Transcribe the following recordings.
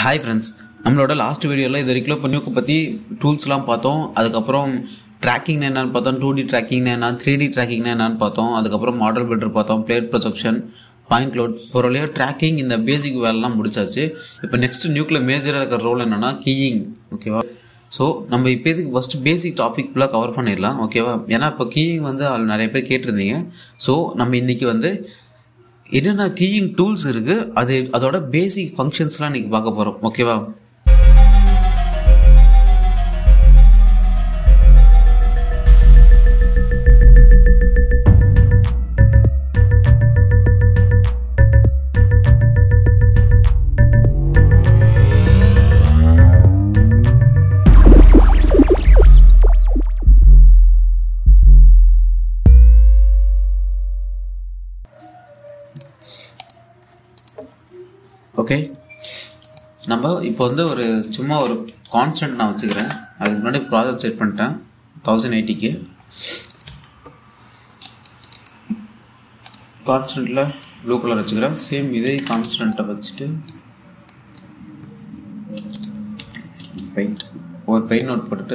hi friends நம்மளோட last வீடியோவில் இது வரைக்கும் இப்போ நியூக்கு பற்றி டூல்ஸ்லாம் பார்த்தோம் அதுக்கப்புறம் ட்ராக்கிங் என்னன்னு பார்த்தோம் டூ டி ட்ராக்கிங் என்ன த்ரீ டி ட்ராக்கிங் என்னன்னு பார்த்தோம் அதுக்கப்புறம் மாடல் பில்டர் பார்த்தோம் பிளேட் ப்ரொஜெக்ஷன் பாயிண்ட் லோட் பொருளையோ ட்ராக்கிங் இந்த பேசிக் வேலைலாம் முடிச்சாச்சு இப்போ நெக்ஸ்ட் நியூக்கில் மேஜராக இருக்கிற ரோல் என்னென்னா கீயிங் ஓகேவா ஸோ நம்ம இப்போ இதுக்கு ஃபஸ்ட்டு பேசிக் டாபிக் ஃபுல்லாக கவர் பண்ணிடலாம் ஓகேவா ஏன்னா இப்போ கீயிங் வந்து அதில் நிறைய பேர் கேட்டிருந்தீங்க ஸோ நம்ம இன்றைக்கி வந்து என்னென்ன கீயிங் டூல்ஸ் இருக்குது அது அதோட பேசிக் ஃபங்க்ஷன்ஸ்லாம் இன்றைக்கி பார்க்க போகிறோம் ஓகேவா ஓகே நம்ம இப்போ வந்து ஒரு சும்மா ஒரு கான்ஸ்டன்ட் நான் வச்சுக்கிறேன் அதுக்கு முன்னாடி ப்ராஜெக்ட் செட் பண்ணிட்டேன் தௌசண்ட் எயிட்டிக்கு கான்ஸ்டன்ட்டில் ப்ளூ கலர் வச்சுக்கிறேன் சேம் இதே கான்ஸ்டன்ட்டை வச்சுட்டு பெயிண்ட் ஒரு பெயிண்ட் நோட் போட்டுட்டு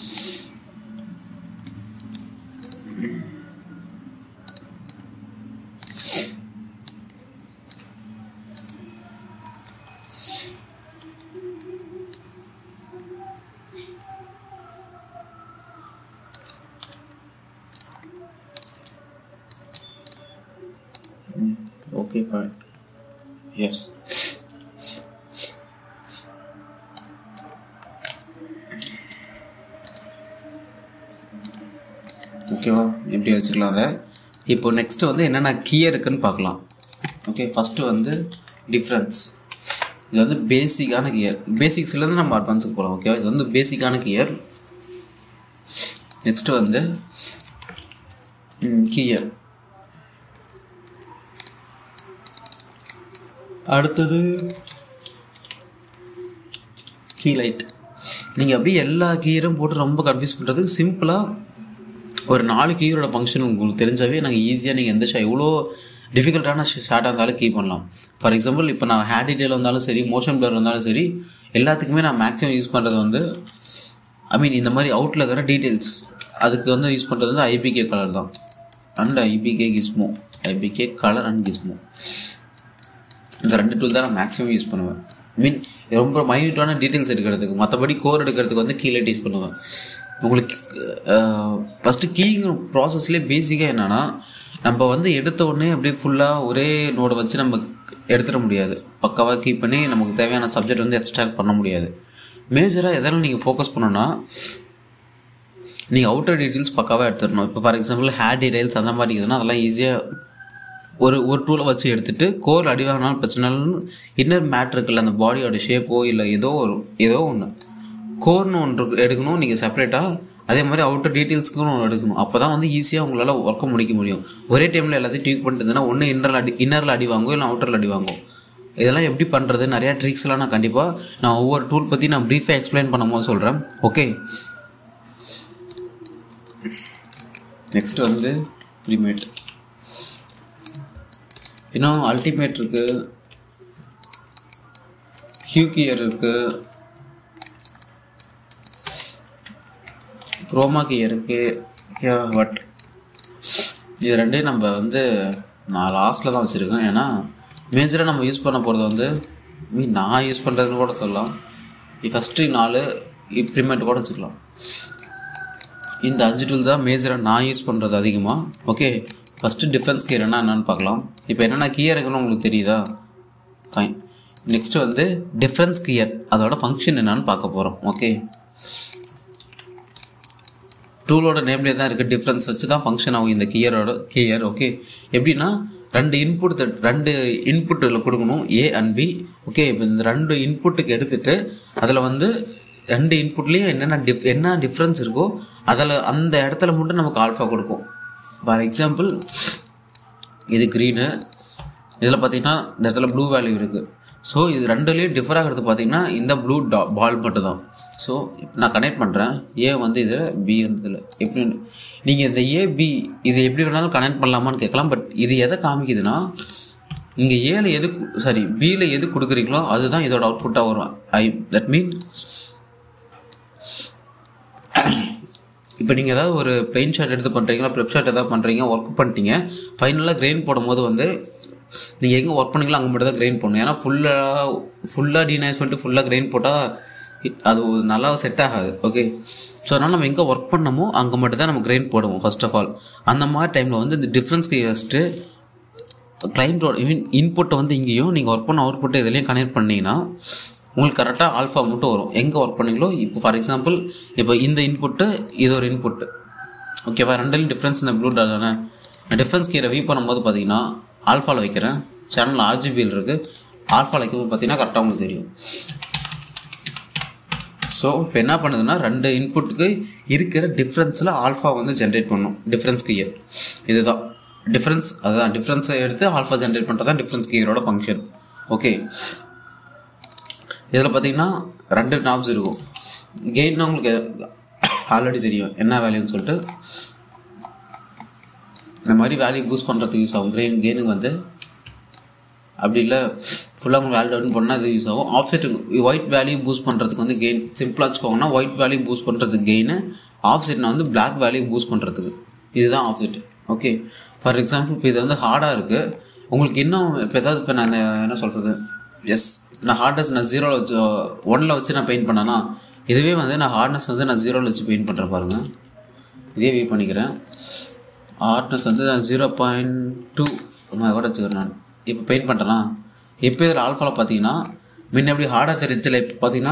okay fine yes ஓகேவா எப்படி வச்சுக்கலாம் அதை இப்போ நெக்ஸ்ட்டு வந்து என்னென்ன கீயர் இருக்குன்னு பார்க்கலாம் ஓகே ஃபஸ்ட்டு வந்து டிஃப்ரென்ஸ் இது வந்து பேசிக்கான கியர் பேசிக்ஸ்லேருந்து நம்ம அட்வான்ஸுக்கு போகலாம் ஓகேவா இது வந்து பேசிக்கான கியர் நெக்ஸ்ட்டு வந்து கீயர் அடுத்தது கீ லைட் நீங்கள் அப்படியே எல்லா கீயரும் போட்டு ரொம்ப கன்ஃபியூஸ் பண்ணுறதுக்கு சிம்பிளாக ஒரு நாலு கீயரோட ஃபங்க்ஷன் உங்களுக்கு தெரிஞ்சாவே நாங்கள் ஈஸியாக நீங்கள் எந்த ஷா எவ்வளோ டிஃபிகல்ட்டான ஷார்ட்டாக இருந்தாலும் கீ பண்ணலாம் ஃபார் எக்ஸாம்பிள் இப்போ நான் ஹேண்ட் டீட்டெயில் வந்தாலும் சரி மோஷன் பிளர் வந்தாலும் சரி எல்லாத்துக்குமே நான் மேக்ஸிமம் யூஸ் பண்ணுறது வந்து ஐ மீன் இந்த மாதிரி அவுட்டில் இருக்கிற டீட்டெயில்ஸ் அதுக்கு வந்து யூஸ் பண்ணுறது வந்து ஐபிகே கலர் தான் and IBK gizmo IBK colour and gizmo இந்த ரெண்டு டூல் தான் நான் மேக்ஸிமம் யூஸ் பண்ணுவேன் மீன் ரொம்ப மைன்யூட்டான டீட்டெயில்ஸ் எடுக்கிறதுக்கு மற்றபடி கோர் எடுக்கிறதுக்கு வந்து கீழே யூஸ் பண்ணுவேன் உங்களுக்கு ஃபஸ்ட்டு கீங் ப்ராசஸ்லேயே பேசிக்காக என்னென்னா நம்ம வந்து எடுத்த உடனே அப்படியே ஃபுல்லாக ஒரே நோடை வச்சு நம்ம எடுத்துட முடியாது பக்காவாக கீப் பண்ணி நமக்கு தேவையான சப்ஜெக்ட் வந்து எக்ஸ்ட்ராக்ட் பண்ண முடியாது மேஜராக எதெல்லாம் நீங்கள் ஃபோக்கஸ் பண்ணோன்னா நீங்கள் அவுட்டர் டீட்டெயில்ஸ் பக்காவாக எடுத்துடணும் இப்போ ஃபார் எக்ஸாம்பிள் ஹேர் டீடைல்ஸ் அந்த மாதிரி இருக்குதுன்னா அதெல்லாம் ஈஸியாக ஒரு ஒரு டூலை வச்சு எடுத்துகிட்டு கோர் அடி வாங்கினாலும் பிரச்சனை இல்லைன்னு இன்னர் மேட் இருக்குல்ல அந்த பாடியோட ஷேப்போ இல்லை ஏதோ ஒரு ஏதோ ஒன்று கோர்னு ஒன்று எடுக்கணும் நீங்கள் செப்பரேட்டாக அதே மாதிரி அவுட்டர் டீட்டெயில்ஸ்க்குன்னு ஒன்று எடுக்கணும் அப்போ தான் வந்து ஈஸியாக உங்களால் ஒர்க்கை முடிக்க முடியும் ஒரே டைமில் எல்லாத்தையும் டியூக் பண்ணிட்டு இருந்ததுன்னா ஒன்று இன்னரில் அடி இன்னரில் அடி வாங்கும் இல்லை அவுட்டரில் அடி வாங்கும் இதெல்லாம் எப்படி பண்ணுறது நிறையா ட்ரிக்ஸ்லாம் நான் கண்டிப்பாக நான் ஒவ்வொரு டூல் பற்றி நான் ப்ரீஃபாக எக்ஸ்பிளைன் பண்ணும்போது சொல்கிறேன் ஓகே நெக்ஸ்ட் வந்து ப்ரீமேட் இன்னும் அல்டிமேட் இருக்குது ஹியூகியர் இருக்குது குரோமா கியர் இருக்குது பட் இது ரெண்டையும் நம்ம வந்து நான் லாஸ்ட்டில் தான் வச்சுருக்கேன் ஏன்னா மேஜராக நம்ம யூஸ் பண்ண போகிறது வந்து மீன் நான் யூஸ் பண்ணுறதுன்னு கூட சொல்லலாம் ஃபஸ்ட்டு நாலு இம்ப்ளிமெண்ட் கூட வச்சுக்கலாம் இந்த அஞ்சு டூல் தான் மேஜராக நான் யூஸ் பண்ணுறது அதிகமாக ஓகே ஃபஸ்ட்டு டிஃப்ரென்ஸ் கியர் என்ன என்னன்னு பார்க்கலாம் இப்போ என்னென்ன கியர் இருக்குன்னு உங்களுக்கு தெரியுதா ஃபைன் நெக்ஸ்ட்டு வந்து டிஃப்ரென்ஸ் கியர் அதோட ஃபங்க்ஷன் என்னன்னு பார்க்க போகிறோம் ஓகே டூலோட நேம்லேயே தான் இருக்குது டிஃப்ரென்ஸ் வச்சு தான் ஃபங்க்ஷன் ஆகும் இந்த கியரோட கியர் ஓகே எப்படின்னா ரெண்டு இன்புட் ரெண்டு இன்புட்டில் கொடுக்கணும் ஏ அண்ட் பி ஓகே இப்போ இந்த ரெண்டு இன்புட்டுக்கு எடுத்துகிட்டு அதில் வந்து ரெண்டு இன்புட்லேயும் என்னென்ன டிஃப் என்ன டிஃப்ரென்ஸ் இருக்கோ அதில் அந்த இடத்துல மட்டும் நமக்கு ஆல்ஃபா கொடுக்கும் ஃபார் எக்ஸாம்பிள் இது க்ரீனு இதில் பார்த்தீங்கன்னா இந்த இடத்துல ப்ளூ வேல்யூ இருக்குது ஸோ இது ரெண்டுலேயும் டிஃபர் ஆகிறது பார்த்தீங்கன்னா இந்த ப்ளூ டா பால் மட்டும் தான் ஸோ நான் கனெக்ட் பண்ணுறேன் ஏ வந்து இதில் பி வந்து இதில் எப்படி நீங்கள் இந்த ஏ பி இது எப்படி வேணாலும் கனெக்ட் பண்ணலாமான்னு கேட்கலாம் பட் இது எதை காமிக்குதுன்னா நீங்கள் ஏல எது சாரி பியில் எது கொடுக்குறீங்களோ அதுதான் இதோட அவுட்புட்டாக வரும் ஐ தட் மீன் இப்போ நீங்கள் ஏதாவது ஒரு பெயின் ஷாட் எடுத்து பண்ணுறீங்களா ப்ளெப் ஷாட் ஏதாவது பண்ணுறீங்க ஒர்க் பண்ணிட்டீங்க ஃபைனலாக கிரெயின் போடும்போது வந்து நீங்கள் எங்கே ஒர்க் பண்ணீங்களோ அங்கே மட்டும் தான் கிரெயின் பண்ணணும் ஏன்னா ஃபுல்லாக ஃபுல்லாக டீனைஸ் பண்ணிட்டு ஃபுல்லாக கிரெயின் போட்டால் அது நல்லா செட் ஆகாது ஓகே ஸோ அதனால் நம்ம எங்கே ஒர்க் பண்ணமோ அங்கே மட்டும் தான் நம்ம கிரெயின் போடுவோம் ஃபர்ஸ்ட் ஆஃப் ஆல் அந்த மாதிரி டைமில் வந்து இந்த டிஃப்ரென்ஸ்க்கு ஃபஸ்ட்டு கிளைண்டோட மீன் இன்புட்டை வந்து இங்கேயும் நீங்கள் ஒர்க் பண்ண அவுட்புட்டை இதுலேயும் கனெக்ட் பண்ணிங்கன்னா உங்களுக்கு கரெக்டாக ஆல்ஃபா மட்டும் வரும் எங்கே ஒர்க் பண்ணீங்களோ இப்போ ஃபார் எக்ஸாம்பிள் இப்போ இந்த இன்புட்டு இது ஒரு இன்புட்டு ஓகேவா ரெண்டுலையும் டிஃப்ரென்ஸ் இந்த ப்ளூ டாட் தானே டிஃப்ரென்ஸ் கீரை வியூ பண்ணும்போது பார்த்தீங்கன்னா ஆல்ஃபாவில் வைக்கிறேன் சேனல் ஆர்ஜிபியில் இருக்குது ஆல்ஃபாவில் வைக்கும்போது பார்த்தீங்கன்னா கரெக்டாக உங்களுக்கு தெரியும் ஸோ இப்போ என்ன பண்ணுதுன்னா ரெண்டு இன்புட்டுக்கு இருக்கிற டிஃப்ரென்ஸில் ஆல்ஃபா வந்து ஜென்ரேட் பண்ணும் டிஃப்ரென்ஸ் கியர் இதுதான் டிஃப்ரென்ஸ் அதுதான் டிஃப்ரென்ஸை எடுத்து ஆல்ஃபா ஜென்ரேட் பண்ணுறது தான் டிஃப்ரென்ஸ் கியரோட ஃபங்க்ஷன் ஓகே இதில் பார்த்தீங்கன்னா ரெண்டு நாப்ஸ் இருக்கும் கெயின்னா உங்களுக்கு ஆல்ரெடி தெரியும் என்ன வேல்யூன்னு சொல்லிட்டு இந்த மாதிரி வேல்யூ பூஸ்ட் பண்ணுறதுக்கு யூஸ் ஆகும் கிரெயின் கெயினுக்கு வந்து அப்படி இல்லை ஃபுல்லாக உங்களுக்கு வேல்யூ டவுன் பண்ணால் அது யூஸ் ஆகும் ஆஃப்செட்டுக்கு ஒயிட் வேல்யூ பூஸ்ட் பண்ணுறதுக்கு வந்து கெயின் சிம்பிளாக வச்சுக்கோங்கன்னா ஒயிட் வேல்யூ பூஸ்ட் பண்ணுறதுக்கு கெயின் ஆஃப்செட்னா வந்து பிளாக் வேல்யூ பூஸ்ட் பண்ணுறதுக்கு இதுதான் ஆஃப்செட் ஓகே ஃபார் எக்ஸாம்பிள் இப்போ இது வந்து ஹார்டாக இருக்குது உங்களுக்கு இன்னும் இப்போ ஏதாவது இப்போ நான் என்ன சொல்கிறது எஸ் நான் ஹார்ட்னஸ் நான் ஜீரோவில் வச்சு ஒனில் வச்சு நான் பெயிண்ட் பண்ணேன்னா இதுவே வந்து நான் ஹார்ட்னஸ் வந்து நான் ஜீரோவில் வச்சு பெயிண்ட் பண்ணுறேன் பாருங்கள் இதே வியூ பண்ணிக்கிறேன் ஹார்ட்னஸ் வந்து நான் ஜீரோ பாயிண்ட் டூ கூட வச்சுக்கிறேன் நான் இப்போ பெயிண்ட் பண்ணுறேன்னா இப்போ இதில் ஆல்ஃபாவில் பார்த்தீங்கன்னா முன்ன எப்படி ஹார்டாக தெரிஞ்சதில்ல இப்போ பார்த்தீங்கன்னா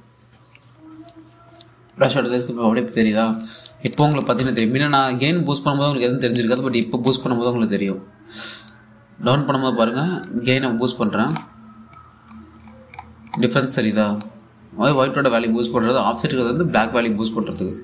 ப்ரஷோட சைஸ்க்கு இப்போ அப்படியே தெரியுதா இப்போ உங்களுக்கு பார்த்தீங்கன்னா தெரியும் முன்ன நான் கெயின் பூஸ்ட் பண்ணும்போது உங்களுக்கு எதுவும் தெரிஞ்சிருக்காது பட் இப்போ பூஸ்ட் பண்ணும்போது உங்களுக்கு தெரியும் டவுன் பண்ணும்போது பாருங்கள் கெயினை பூஸ்ட் பண்ணுறேன் டிஃப்ரென்ஸ் சரிதா ஒயிட்டோட வேல்யூ பூஸ்ட் பண்ணுறது ஆஃப் செட்டுக்கு வந்து பிளாக் வேல்யூ பூஸ்ட் பண்ணுறதுக்கு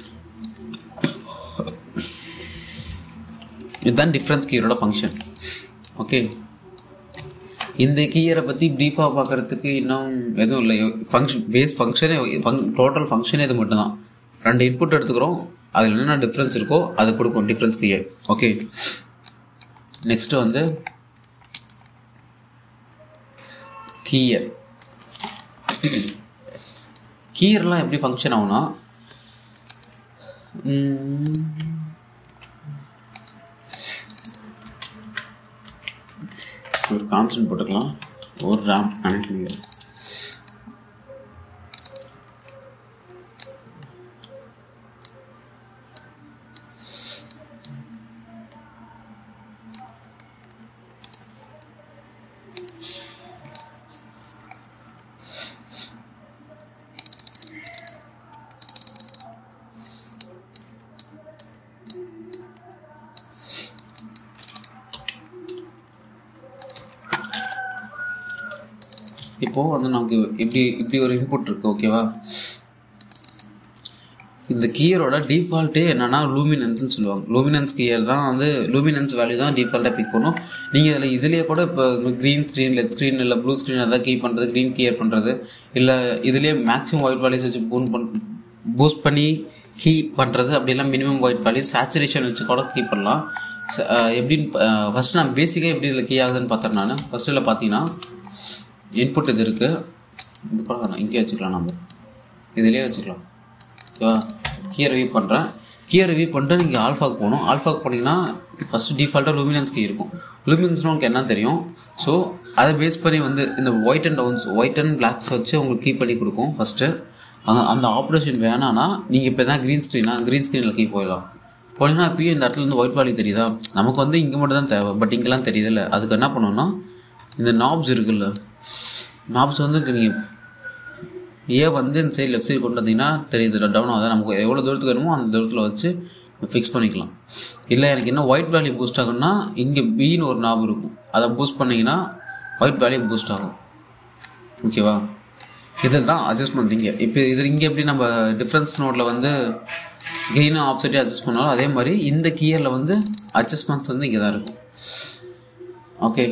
இதுதான் டிஃப்ரென்ஸ் கீயரோட ஃபங்க்ஷன் ஓகே இந்த கீயரை பற்றி ப்ரீஃபாக பார்க்குறதுக்கு இன்னும் எதுவும் இல்லை ஃபங்க்ஷன் பேஸ் ஃபங்க்ஷனே ஃபங் டோட்டல் ஃபங்க்ஷனே இது மட்டும்தான் ரெண்டு இன்புட் எடுத்துக்கிறோம் அதில் என்னென்ன டிஃப்ரென்ஸ் இருக்கோ அது கொடுக்கும் டிஃப்ரென்ஸ் கீயர் ஓகே நெக்ஸ்ட்டு வந்து கீயர் கீயர்லாம் எப்படி ஃபங்க்ஷன் ஆகும்னா ஒரு கான்ஸ்டன்ட் போட்டுக்கலாம் ஒரு ரேம் கனெக்ட் பண்ணிக்கலாம் இப்போது வந்து நமக்கு இப்படி இப்படி ஒரு இன்புட் இருக்குது ஓகேவா இந்த கீயரோட டிஃபால்ட்டே என்னென்னா லூமினன்ஸ்னு சொல்லுவாங்க லூமினன்ஸ் கீயர் தான் வந்து லூமினன்ஸ் வேல்யூ தான் டிஃபால்ட்டாக பிக் பண்ணும் நீங்கள் இதில் இதுலேயே கூட இப்போ க்ரீன் ஸ்க்ரீன் லெட் ஸ்க்ரீன் இல்லை ப்ளூ ஸ்க்ரீன் எதாவது கீ பண்ணுறது க்ரீன் கியர் பண்ணுறது இல்லை இதுலேயே மேக்ஸிமம் ஒயிட் வேல்யூஸ் வச்சு பூன் பண் பூஸ்ட் பண்ணி கீ பண்ணுறது அப்படிலாம் மினிமம் ஒயிட் வேல்யூ சேச்சுரேஷன் வச்சு கூட கீ பண்ணலாம் எப்படின்னு ஃபஸ்ட்டு நான் பேசிக்காக எப்படி இதில் கீ ஆகுதுன்னு பார்த்தேன் நான் ஃபஸ்ட்டு இதில் பார்த்தீங்கன்னா இன்புட் இது இருக்குது இது கூட வேணாம் இங்கே வச்சுக்கலாம் நம்ம இதிலே வச்சுக்கலாம் ஓகேவா கீயை ரிவ்யூ பண்ணுறேன் கீயை ரிவ்யூ பண்ணிட்டு நீங்கள் ஆல்ஃபாக்கு போகணும் ஆல்ஃபாக்கு போனீங்கன்னா ஃபஸ்ட்டு டிஃபால்ட்டாக லூமினன்ஸ் கீ இருக்கும் லூமினன்ஸ்னால் உங்களுக்கு என்ன தெரியும் ஸோ அதை பேஸ் பண்ணி வந்து இந்த white and downs white and blacks வச்சு உங்களுக்கு கீ பண்ணி கொடுக்கும் ஃபஸ்ட்டு அங்கே அந்த ஆப்ரேஷன் வேணான்னா நீங்கள் இப்போ தான் க்ரீன் ஸ்க்ரீனா க்ரீன் ஸ்க்ரீனில் கீ போயிடலாம் போனீங்கன்னா இப்பயும் இந்த இடத்துல இருந்து ஒயிட் வேல்யூ தெரியுதா நமக்கு வந்து இங்கே மட்டும் தான் தேவை பட் இங்கெல்லாம் தெரியுதுல்ல அதுக்கு என்ன பண்ணணும்னா இந்த நாப்ஸ் இருக்குல்ல நாப்ஸ் வந்து நீங்கள் ஏன் வந்து இந்த சைடு லெஃப்ட் சைடு கொண்டு வந்தீங்கன்னா தெரியுது டவுன் ஆகுது நமக்கு எவ்வளோ தூரத்துக்கு வேணுமோ அந்த தூரத்தில் வச்சு ஃபிக்ஸ் பண்ணிக்கலாம் இல்லை எனக்கு இன்னும் ஒயிட் வேல்யூ பூஸ்ட் ஆகும்னா இங்கே பின்னு ஒரு நாப் இருக்கும் அதை பூஸ்ட் பண்ணிங்கன்னா ஒயிட் வேல்யூ பூஸ்ட் ஆகும் ஓகேவா இதில் தான் அட்ஜஸ்ட் பண்ணுறீங்க இப்போ இது இங்கே எப்படி நம்ம டிஃப்ரென்ஸ் நோட்டில் வந்து கெயினும் ஆப்சைட்டே அட்ஜஸ்ட் பண்ணாலும் அதே மாதிரி இந்த கியரில் வந்து அட்ஜஸ்ட்மெண்ட்ஸ் வந்து இங்கே தான் இருக்கும் ஓகே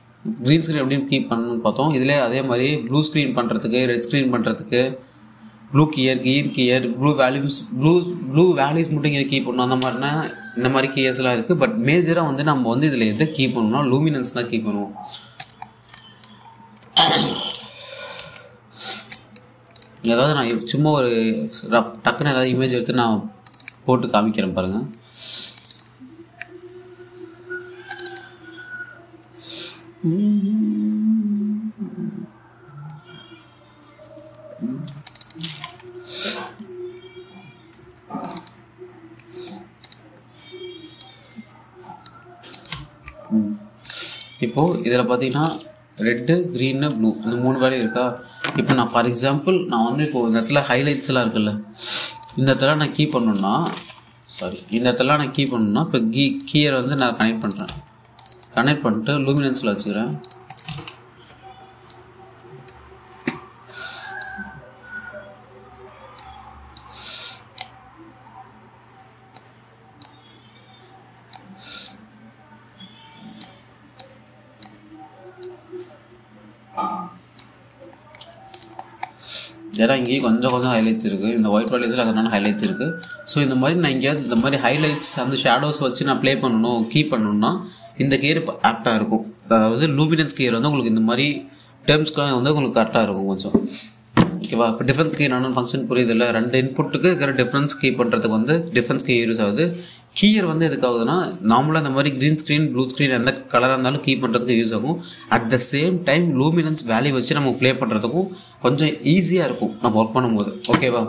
க்ரீன் ஸ்க்ரீன் எப்படின்னு கீப் பண்ணணும்னு பார்த்தோம் இதில் அதே மாதிரி ப்ளூ ஸ்க்ரீன் பண்ணுறதுக்கு ரெட் ஸ்க்ரீன் பண்ணுறதுக்கு blue keyer green keyer blue values blue blue values மட்டும் இங்கே கீ பண்ணணும் அந்த மாதிரினா இந்த மாதிரி கியர்ஸ்லாம் இருக்குது பட் மேஜராக வந்து நம்ம வந்து இதில் எதை கீ பண்ணணும்னா லூமினன்ஸ் தான் கீ பண்ணுவோம் ஏதாவது நான் சும்மா ஒரு ரஃப் டக்குன்னு ஏதாவது இமேஜ் எடுத்து நான் போட்டு காமிக்கிறேன் பாருங்கள் இப்போது இதில் பார்த்தீங்கன்னா ரெட்டு க்ரீனு ப்ளூ இந்த மூணு வேலை இருக்கா இப்போ நான் ஃபார் எக்ஸாம்பிள் நான் வந்து இப்போது இந்த இடத்துல ஹைலைட்ஸ் எல்லாம் இருக்குல்ல இந்த இடத்துல நான் கீ பண்ணணுன்னா சாரி இந்த இடத்துல நான் கீ பண்ணணுன்னா இப்போ கீ கீயரை வந்து நான் கனெக்ட் பண்ணுறேன் கனெக்ட் பண்ணிட்டு லூமினன்ஸில் வச்சுக்கிறேன் ஏன்னா இங்கேயும் கொஞ்சம் கொஞ்சம் ஹைலைட்ஸ் இருக்குது இந்த ஒயிட் வேலைஸில் அதனால ஹைலைட்ஸ் இருக்குது ஸோ இந்த மாதிரி நான் எங்கேயாவது இந்த மாதிரி ஹைலைட்ஸ் அந்த ஷேடோஸ் வச்சு நான் ப்ளே பண்ணணும் கீ பண்ணணும்னா இந்த கியர் ஆப்டாக இருக்கும் அதாவது லூமினன்ஸ் கியர் வந்து உங்களுக்கு இந்த மாதிரி டேர்ம்ஸ்க்கெலாம் வந்து உங்களுக்கு கரெக்டாக இருக்கும் கொஞ்சம் ஓகேவா இப்போ டிஃபரன்ஸ் கீ என்னென்னு ஃபங்க்ஷன் புரியுது இல்லை ரெண்டு இன்புட்டுக்கு இருக்கிற டிஃப்ரென்ஸ் கீ பண்ணுறதுக்கு வந்து டிஃப்ரென்ஸ் கீ யூஸ் ஆகுது கீயர் வந்து எதுக்கு ஆகுதுன்னா நார்மலாக இந்த மாதிரி க்ரீன் ஸ்க்ரீன் ப்ளூ ஸ்க்ரீன் எந்த கலராக இருந்தாலும் கீ பண்ணுறதுக்கு யூஸ் ஆகும் at the same time luminance value வச்சு நம்ம ப்ளே பண்ணுறதுக்கும் கொஞ்சம் ஈஸியாக இருக்கும் நம்ம ஒர்க் பண்ணும்போது ஓகேவா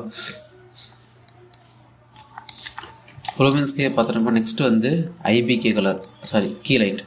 லூமினன்ஸ்கே பார்த்துட்டோம்னா நெக்ஸ்ட் வந்து IBK colour sorry Keylight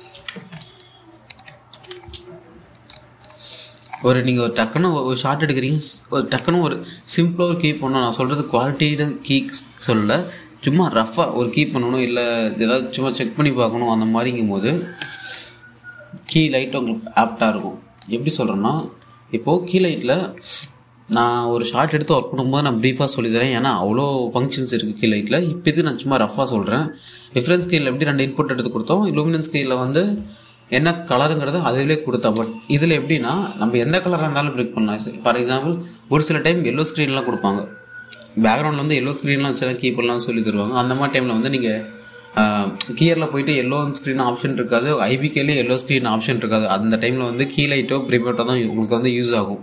ஒரு நீங்கள் ஒரு டக்குன்னு ஒரு ஷார்ட் எடுக்கிறீங்க ஒரு டக்குன்னு ஒரு சிம்பிளாக ஒரு கீ பண்ணணும் நான் சொல்கிறது குவாலிட்டியில் கீ சொல்ல சும்மா ரஃப்பாக ஒரு கீ பண்ணணும் இல்லை ஏதாவது சும்மா செக் பண்ணி பார்க்கணும் அந்த மாதிரிங்கும் போது கீ லைட் உங்களுக்கு ஆப்டாக இருக்கும் எப்படி சொல்கிறேன்னா இப்போது கீ லைட்டில் நான் ஒரு ஷார்ட் எடுத்து ஒர்க் பண்ணும்போது நான் ப்ரீஃபாக சொல்லித்தரேன் ஏன்னா அவ்வளோ ஃபங்க்ஷன்ஸ் இருக்குது கீ லைட்டில் இப்போ இது நான் சும்மா ரஃபாக சொல்கிறேன் டிஃப்ரென்ஸ் கீழ் எப்படி ரெண்டு இன்புட் எடுத்து கொடுத்தோம் லூமினன்ஸ் கீழில் வந்து என்ன கலருங்கிறத அதிலே கொடுத்தா பட் இதில் எப்படின்னா நம்ம எந்த கலராக இருந்தாலும் பிரிக் பண்ணலாம் ஃபார் எக்ஸாம்பிள் ஒரு சில டைம் எல்லோ ஸ்க்ரீன்லாம் கொடுப்பாங்க பேக்ரவுண்டில் வந்து எல்லோ ஸ்க்ரீன்லாம் சில கீப்பர்லாம் சொல்லி தருவாங்க அந்த மாதிரி டைமில் வந்து நீங்கள் கியரில் போயிட்டு எல்லோ ஸ்க்ரீன் ஆப்ஷன் இருக்காது ஐபிகேலே எல்லோ ஸ்க்ரீன் ஆப்ஷன் இருக்காது அந்த டைமில் வந்து கீ லைட்டோ ப்ரிமேட்டோ தான் உங்களுக்கு வந்து யூஸ் ஆகும்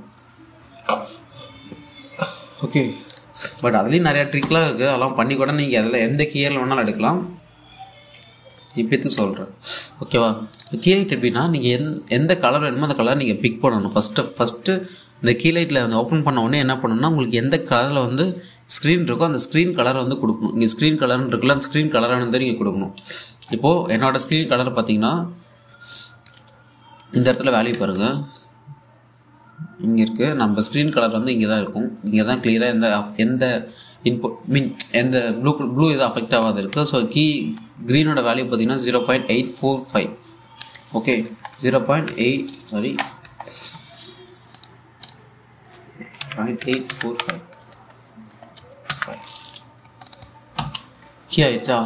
ஓகே பட் அதுலேயும் நிறையா ட்ரிக்லாம் இருக்குது அதெல்லாம் பண்ணி கூட நீங்கள் அதில் எந்த கீயரில் வேணாலும் எடுக்கலாம் இப்போத்துக்கு சொல்கிறேன் ஓகேவா கீலைட் எப்படின்னா நீங்கள் எந் எந்த கலர் வேணுமோ அந்த கலர் நீங்கள் பிக் பண்ணணும் ஃபஸ்ட்டு ஃபஸ்ட்டு இந்த கீலைட்டில் வந்து ஓப்பன் பண்ண உடனே என்ன பண்ணணும்னா உங்களுக்கு எந்த கலரில் வந்து ஸ்க்ரீன் இருக்கோ அந்த ஸ்க்ரீன் கலரை வந்து கொடுக்கணும் இங்கே ஸ்க்ரீன் கலர்னு இருக்குல்ல அந்த ஸ்க்ரீன் கலரானது வந்து நீங்கள் கொடுக்கணும் இப்போது என்னோடய ஸ்க்ரீன் கலர் பார்த்தீங்கன்னா இந்த இடத்துல வேல்யூ பாருங்கள் இங்கே இருக்குது நம்ம ஸ்க்ரீன் கலர் வந்து இங்கே தான் இருக்கும் இங்கே தான் கிளியராக எந்த எந்த இன்புட் மீன் எந்த ப்ளூ ப்ளூ எதுவும் அஃபெக்ட் ஆகாது இருக்குது ஸோ கீ க்ரீனோட வேல்யூ பார்த்தீங்கன்னா zero point eight four five okay zero point eight sorry point eight four five key ஆயிடுச்சா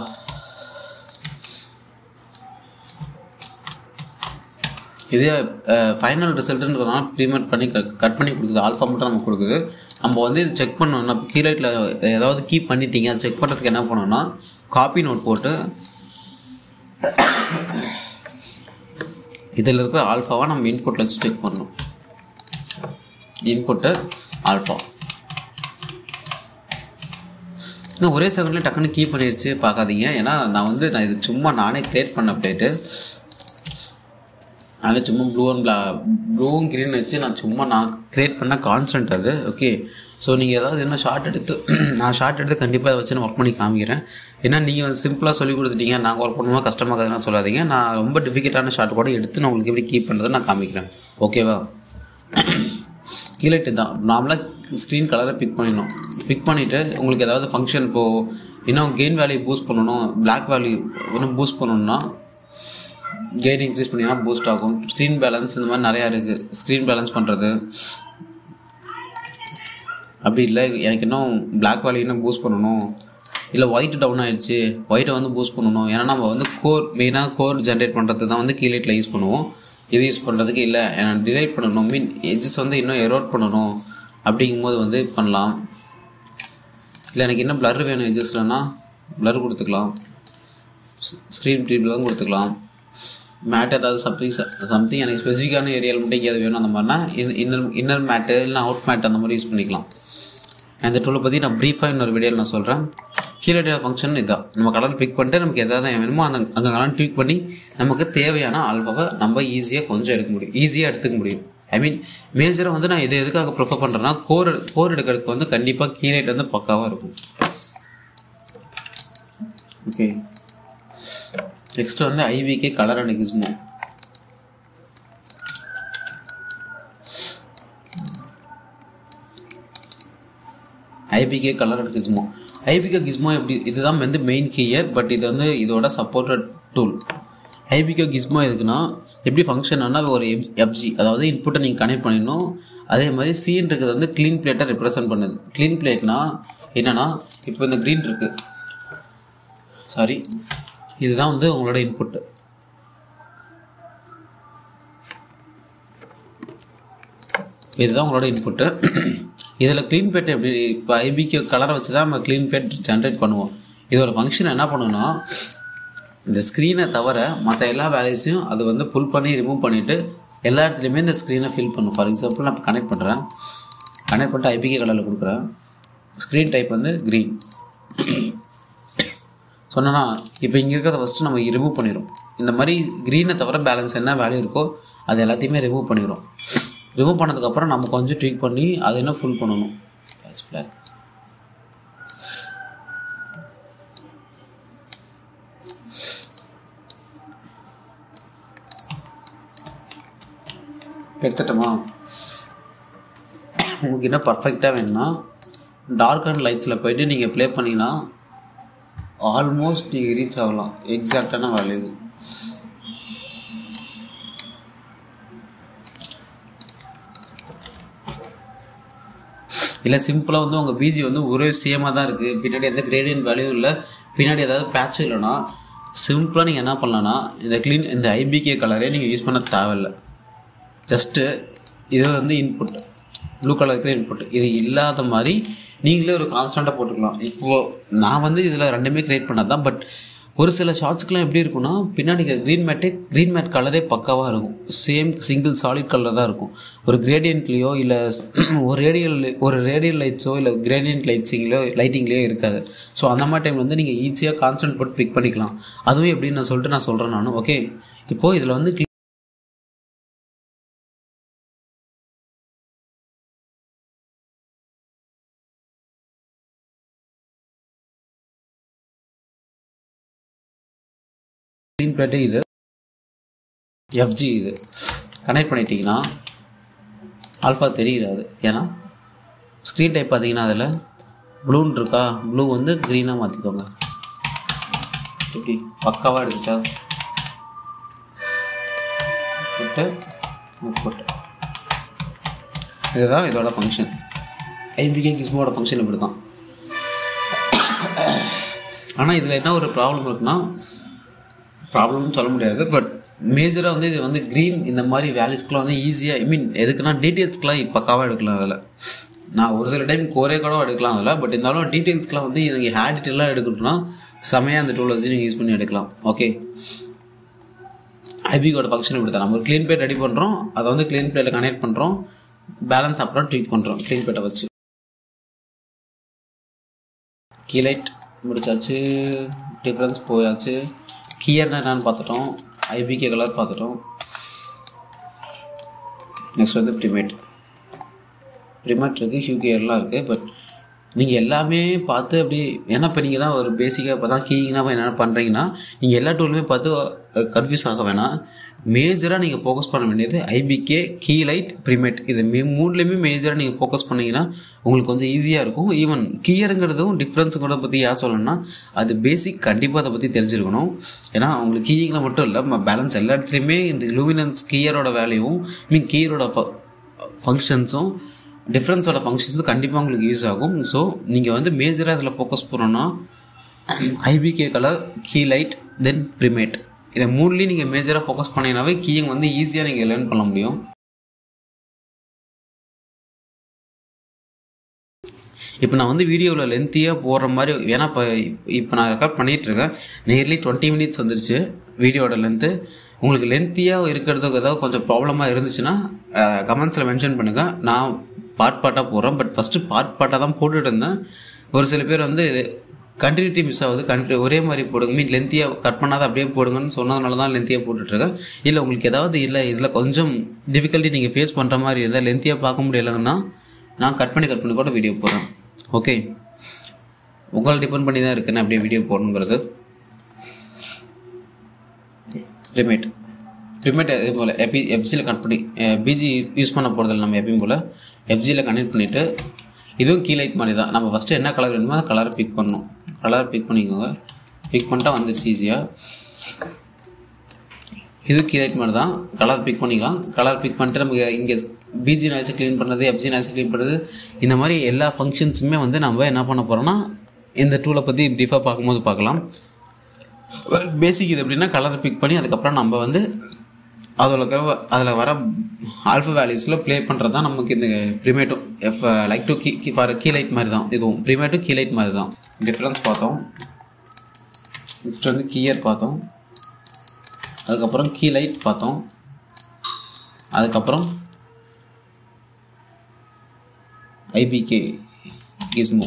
இதே ஃபைனல் ரிசல்ட்டுன்றதுனால ப்ரீமெண்ட் பண்ணி கட் பண்ணி கொடுக்குது ஆல்ஃபா மட்டும் நமக்கு கொடுக்குது நம்ம வந்து இது செக் பண்ணோம்னா கீழேட்டில் ஏதாவது கீ பண்ணிட்டீங்க அதை செக் பண்ணுறதுக்கு என்ன பண்ணோம்னா காப்பி நோட் போட்டு இதில் இருக்கிற ஆல்ஃபாவை நம்ம இன்புட்டில் வச்சு செக் பண்ணணும் இன்புட்டு ஆல்ஃபா இன்னும் ஒரே செகண்ட்லேயே டக்குன்னு கீ பண்ணிடுச்சு பார்க்காதீங்க ஏன்னா நான் வந்து நான் இது சும்மா நானே க்ரியேட் பண்ண அப்டேட்டு அதில் சும்மா ப்ளூ அண்ட் பிளா ப்ளூவும் க்ரீன் வச்சு நான் சும்மா நான் க்ரியேட் பண்ண கான்சென்ட் அது ஓகே ஸோ நீங்கள் ஏதாவது என்ன ஷார்ட் எடுத்து நான் ஷார்ட் எடுத்து கண்டிப்பாக அதை வச்சு நான் ஒர்க் பண்ணி காமிக்கிறேன் ஏன்னா நீங்கள் வந்து சிம்பிளாக சொல்லி கொடுத்துட்டீங்க நாங்கள் ஒர்க் பண்ணுவோம் கஷ்டமாக சொல்லாதீங்க நான் ரொம்ப டிஃபிகல்ட்டான ஷார்ட் கூட எடுத்து நான் உங்களுக்கு எப்படி கீப் பண்ணுறதை நான் காமிக்கிறேன் ஓகேவா கீழட்டு தான் நார்மலாக ஸ்க்ரீன் கலரை பிக் பண்ணிடணும் பிக் பண்ணிவிட்டு உங்களுக்கு ஏதாவது ஃபங்க்ஷன் இப்போது இன்னும் கெயின் வேல்யூ பூஸ்ட் பண்ணணும் பிளாக் வேல்யூ இன்னும் பூஸ்ட் பண்ணணும்னா கெயின் இன்க்ரீஸ் பண்ணிங்கன்னா பூஸ்ட் ஆகும் ஸ்க்ரீன் பேலன்ஸ் இந்த மாதிரி நிறையா இருக்குது ஸ்க்ரீன் பேலன்ஸ் பண்ணுறது அப்படி இல்லை எனக்கு இன்னும் பிளாக் வேல்யூ இன்னும் பூஸ்ட் பண்ணணும் இல்லை ஒயிட் டவுன் ஆகிடுச்சு ஒயிட்டை வந்து பூஸ்ட் பண்ணணும் ஏன்னா நம்ம வந்து கோர் மெயினாக கோர் ஜென்ரேட் பண்ணுறது தான் வந்து கீழேட்டில் யூஸ் பண்ணுவோம் இது யூஸ் பண்ணுறதுக்கு இல்லை டிலைட் பண்ணணும் மீன் எஜஸ் வந்து இன்னும் எரோட் பண்ணணும் அப்படிங்கும்போது வந்து பண்ணலாம் இல்லை எனக்கு என்ன blur வேணும் எஜஸ்லன்னா blur கொடுத்துக்கலாம் ஸ்க்ரீன் ட்ரீப்லாம் கொடுத்துக்கலாம் மேட் ஏதாவது சம்திங் சம்திங் எனக்கு ஸ்பெசிஃபிக்கான ஏரியாவில் மட்டும் எங்கேயாவது வேணும் அந்த மாதிரினா இன்னர் இன்னர் மேட்டு இல்லை அவுட் மேட் அந்த மாதிரி யூஸ் பண்ணிக்கலாம் இந்த டூலை பற்றி நான் ப்ரீஃபாக இன்னொரு வீடியோவில் நான் சொல்கிறேன் கீழே ஃபங்க்ஷன் இதுதான் நம்ம கலர் பிக் பண்ணிட்டு நமக்கு எதாவது வேணுமோ அந்த அங்கே கலர் ட்வீக் பண்ணி நமக்கு தேவையான ஆல்பாவை நம்ம ஈஸியாக கொஞ்சம் எடுக்க முடியும் ஈஸியாக எடுத்துக்க முடியும் ஐ மீன் மேஜராக வந்து நான் இது எதுக்காக ப்ரிஃபர் பண்ணுறேன்னா கோர் கோர் எடுக்கிறதுக்கு வந்து கண்டிப்பாக கீழேட் வந்து பக்காவாக இருக்கும் ஓகே நெக்ஸ்ட் வந்து IBK colour and gizmo IBK colour and gizmo IBK gizmo எப்படி இதுதான் வந்து மெயின் கீயர் பட் இது வந்து இதோட சப்போர்ட்டட் டூல் ஐபிகே கிஸ்மோ எதுக்குன்னா எப்படி ஃபங்க்ஷன் ஆனால் ஒரு எஃப்ஜி அதாவது இன்புட்டை நீங்கள் கனெக்ட் பண்ணிடணும் அதே மாதிரி சீன் இருக்கிறது வந்து க்ளீன் பிளேட்டை ரெப்ரசென்ட் பண்ணுது க்ளீன் பிளேட்னா என்னன்னா இப்போ இந்த க்ரீன் இருக்குது சாரி இதுதான் வந்து உங்களோட இன்புட்டு இதுதான் உங்களோட இன்புட்டு இதில் க்ளீன் பேட் எப்படி இப்போ ஐபிக்கு கலரை வச்சு தான் நம்ம க்ளீன் பேட் ஜென்ரேட் பண்ணுவோம் இதோட ஃபங்க்ஷன் என்ன பண்ணுன்னா இந்த ஸ்க்ரீனை தவிர மற்ற எல்லா வேலைஸையும் அது வந்து புல் பண்ணி ரிமூவ் பண்ணிவிட்டு எல்லா இடத்துலையுமே இந்த ஸ்க்ரீனை ஃபில் பண்ணும் ஃபார் எக்ஸாம்பிள் நான் கனெக்ட் பண்ணுறேன் கனெக்ட் பண்ணிட்டு ஐபிகே கலரில் கொடுக்குறேன் ஸ்க்ரீன் டைப் வந்து க்ரீன் சொன்னனா இப்போ இங்கே இருக்கிறத ஃபஸ்ட்டு நம்ம ரிமூவ் பண்ணிடும் இந்த மாதிரி க்ரீனை தவிர பேலன்ஸ் என்ன வேல்யூ இருக்கோ அது எல்லாத்தையுமே ரிமூவ் பண்ணிடும் ரிமூவ் பண்ணதுக்கப்புறம் நம்ம கொஞ்சம் ட்வீக் பண்ணி அதை என்ன ஃபுல் பண்ணணும் பேட்ச் பிளாக் எடுத்துட்டோமா உங்களுக்கு என்ன பர்ஃபெக்டாக வேணும்னா டார்க் அண்ட் லைட்ஸில் போயிட்டு நீங்கள் ப்ளே பண்ணிங்கன்னா ஆல்மோஸ்ட் நீங்கள் ரீச் ஆகலாம் எக்ஸாக்டான வேல்யூ இல்லை சிம்பிளாக வந்து உங்கள் பிஜி வந்து ஒரே சேமாக தான் இருக்குது பின்னாடி எந்த கிரேடியன்ட் வேல்யூ இல்லை பின்னாடி ஏதாவது பேட்ச் இல்லைன்னா சிம்பிளாக நீங்கள் என்ன பண்ணலான்னா இந்த க்ளீன் இந்த ஐபிகே கலரே நீங்கள் யூஸ் பண்ண தேவையில்லை ஜஸ்ட்டு இது வந்து இன்புட் ப்ளூ கலருக்கு இன்புட் இது இல்லாத மாதிரி நீங்களே ஒரு கான்ஸ்டண்ட்டாக போட்டுக்கலாம் இப்போது நான் வந்து இதில் ரெண்டுமே க்ரியேட் பண்ணது தான் பட் ஒரு சில ஷார்ட்ஸ்க்குலாம் எப்படி இருக்கும்னா பின்னாடி க்ரீன் மேட்டே க்ரீன் மேட் கலரே பக்காவாக இருக்கும் சேம் சிங்கிள் சாலிட் கலர் தான் இருக்கும் ஒரு கிரேடியன்ட்லேயோ இல்லை ஒரு ரேடியல் ஒரு ரேடியல் லைட்ஸோ இல்லை கிரேடியன்ட் லைட்ஸிங்லையோ லைட்டிங்லேயோ இருக்காது ஸோ அந்த மாதிரி டைம் வந்து நீங்கள் ஈஸியாக கான்ஸ்டன்ட் போட்டு பிக் பண்ணிக்கலாம் அதுவும் எப்படின்னு நான் சொல்லிட்டு நான் சொல்கிறேன் நான் ஓகே இப்போது இதில் வந்து க்ளீன் பிளேட்டு இது எஃப்ஜி இது கனெக்ட் பண்ணிட்டீங்கன்னா ஆல்ஃபா தெரியாது ஏன்னா ஸ்க்ரீன் டைப் பார்த்தீங்கன்னா அதில் ப்ளூன்னு இருக்கா ப்ளூ வந்து க்ரீனாக மாற்றிக்கோங்க எப்படி பக்காவாக எடுத்துச்சா போட்டு போட்டு இதுதான் இதோட ஃபங்க்ஷன் ஐபிகே கிஸ்மோட ஃபங்க்ஷன் இப்படி தான் ஆனால் இதில் என்ன ஒரு ப்ராப்ளம் இருக்குன்னா ப்ராப்ளம்னு சொல்ல முடியாது பட் மேஜராக வந்து இது வந்து க்ரீன் இந்த மாதிரி வேல்யூஸ்க்குலாம் வந்து ஈஸியாக ஐ மீன் எதுக்குன்னா டீட்டெயில்ஸ்க்குலாம் பக்காவாக எடுக்கலாம் அதில் நான் ஒரு சில டைம் கோரே கூட எடுக்கலாம் அதில் பட் இருந்தாலும் டீட்டெயில்ஸ்க்குலாம் வந்து நீங்கள் ஹேர் டீட்டெயிலாக எடுக்கணும்னா செமையாக அந்த டூல் வச்சு நீங்கள் யூஸ் பண்ணி எடுக்கலாம் ஓகே ஐபிகோட ஃபங்க்ஷன் இப்படி தான் நம்ம ஒரு க்ளீன் பிளேட் ரெடி பண்ணுறோம் அதை வந்து க்ளீன் பிளேட்டில் கனெக்ட் பண்ணுறோம் பேலன்ஸ் அப்புறம் ட்வீட் பண்ணுறோம் க்ளீன் பிளேட்டை வச்சு கீலைட் முடிச்சாச்சு டிஃப்ரென்ஸ் போயாச்சு கியர்னா என்னன்னு பார்த்துட்டோம் ஐபிகே கலர் பார்த்துட்டோம் நெக்ஸ்ட் வந்து ப்ரிமேட் ப்ரிமேட் இருக்குது ஹியூகியர்லாம் இருக்குது பட் நீங்கள் எல்லாமே பார்த்து அப்படி ஏன்னா இப்போ நீங்கள் தான் ஒரு பேசிக்காக இப்போ தான் கீயிங்னா என்ன பண்ணுறீங்கன்னா நீங்கள் எல்லா டூலுமே பார்த்து கன்ஃபியூஸ் ஆக வேணாம் மேஜராக நீங்கள் ஃபோக்கஸ் பண்ண வேண்டியது ஐபிகே கீ லைட் ப்ரிமேட் இது மே மூணுலேயுமே மேஜராக நீங்கள் ஃபோக்கஸ் பண்ணிங்கன்னா உங்களுக்கு கொஞ்சம் ஈஸியாக இருக்கும் ஈவன் கீயருங்கிறதும் டிஃப்ரென்ஸுங்கிறத பற்றி ஏன் சொல்லணும்னா அது பேசிக் கண்டிப்பாக அதை பற்றி தெரிஞ்சிருக்கணும் ஏன்னா உங்களுக்கு கீயிங்கில் மட்டும் இல்லை பேலன்ஸ் எல்லா இடத்துலையுமே இந்த லூமினன்ஸ் கீயரோட வேலையும் மீன் கீயரோட ஃபங்க்ஷன்ஸும் டிஃப்ரென்ஸோட ஃபங்க்ஷன்ஸும் கண்டிப்பாக உங்களுக்கு யூஸ் ஆகும் ஸோ நீங்கள் வந்து மேஜராக இதில் ஃபோக்கஸ் பண்ணோன்னா IBK colour Keylight then Primatte இதை மூணுலேயும் நீங்கள் மேஜராக ஃபோக்கஸ் பண்ணிங்கனாவே கீயிங் வந்து ஈஸியாக நீங்கள் லேர்ன் பண்ண முடியும் இப்போ நான் வந்து வீடியோவில் லென்த்தியாக போடுற மாதிரி ஏன்னா இப்போ இப்போ நான் ரெக்கார்ட் பண்ணிகிட்ருக்கேன் நியர்லி டுவெண்ட்டி மினிட்ஸ் வந்துருச்சு வீடியோட லென்த்து உங்களுக்கு லென்த்தியாக இருக்கிறதுக்கு ஏதாவது கொஞ்சம் ப்ராப்ளமாக இருந்துச்சுன்னா கமெண்ட்ஸில் மென்ஷன் பண்ணுங்கள் நான் பார்ட் பார்ட்டாக போடுறேன் பட் ஃபஸ்ட்டு பார்ட் பார்ட்டாக தான் போட்டுட்டு இருந்தேன் ஒரு சில பேர் வந்து கண்டினியூட்டி மிஸ் ஆகுது கண்டி ஒரே மாதிரி போடுங்க மீன் லென்த்தியாக கட் பண்ணாத அப்படியே போடுங்கன்னு சொன்னதுனால தான் லென்த்தியாக போட்டுட்ருக்கேன் இல்லை உங்களுக்கு ஏதாவது இல்லை இதில் கொஞ்சம் டிஃபிகல்ட்டி நீங்கள் ஃபேஸ் பண்ணுற மாதிரி இருந்தால் லென்த்தியாக பார்க்க முடியலைன்னா நான் கட் பண்ணி கட் பண்ணி கூட வீடியோ போடுறேன் ஓகே உங்களை டிபெண்ட் பண்ணி தான் இருக்குன்னு அப்படியே வீடியோ போடணுங்கிறது ரிமேட் ரிமேட் இதே போல் எபி எஃப்ஜியில் கனெக்ட் பண்ணி பிஜி யூஸ் பண்ண போகிறதில்ல நம்ம எப்பயும் போல் எஃப்ஜியில் கனெக்ட் பண்ணிவிட்டு இதுவும் கீலைட் மாதிரி தான் நம்ம ஃபஸ்ட்டு என்ன கலர் வேணுமோ அந்த கலரை பிக் பண்ணணும் கலர் பிக் பண்ணிக்கோங்க பிக் பண்ணிட்டா வந்துடுச்சு ஈஸியாக இது கீலைட் மாதிரி தான் கலர் பிக் பண்ணிக்கலாம் கலர் பிக் பண்ணிட்டு நமக்கு இங்கே பிஜி நாய்ஸை க்ளீன் பண்ணுறது எஃப்ஜி நாய்ஸை க்ளீன் பண்ணுறது இந்த மாதிரி எல்லா ஃபங்க்ஷன்ஸுமே வந்து நம்ம என்ன பண்ண போகிறோம்னா இந்த டூலை பற்றி ப்ரீஃபாக பார்க்கும்போது பார்க்கலாம் பேசிக் இது எப்படின்னா கலர் பிக் பண்ணி அதுக்கப்புறம் நம்ம வந்து அதில் இருக்கிற அதில் வர ஆல்ஃபா வேல்யூஸில் ப்ளே பண்ணுறது தான் நமக்கு இந்த ப்ரிமேட்டும் எஃப் like to key for Keylight மாதிரி தான் இதுவும் ப்ரிமேட்டும் கீ லைட் மாதிரி தான் டிஃப்ரென்ஸ் பார்த்தோம் நெக்ஸ்ட் வந்து கீயர் பார்த்தோம் அதுக்கப்புறம் கீ லைட் பார்த்தோம் அதுக்கப்புறம் ஐபிகே கிஸ்மோ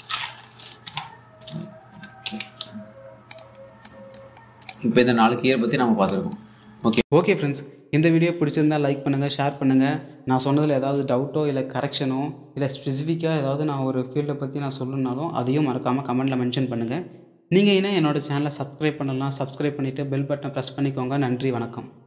இப்போ இந்த நாலு கீரை பற்றி நம்ம பார்த்துருக்கோம் ஓகே ஓகே ஃப்ரெண்ட்ஸ் இந்த வீடியோ பிடிச்சிருந்தா லைக் பண்ணுங்கள் ஷேர் பண்ணுங்கள் நான் சொன்னதில் ஏதாவது டவுட்டோ இல்லை கரெக்ஷனோ இல்லை ஸ்பெசிஃபிக்காக ஏதாவது நான் ஒரு ஃபீல்டை பற்றி நான் சொல்லணுனாலும் அதையும் மறக்காமல் கமெண்ட்டில் மென்ஷன் பண்ணுங்கள் நீங்கள் இன்னும் என்னோடய சேனலை சப்ஸ்கிரைப் பண்ணலாம் சப்ஸ்கிரைப் பண்ணிவிட்டு பெல் பட்டனை ப்ரெஸ் பண்ணிக்கோங்க நன்றி வணக்கம்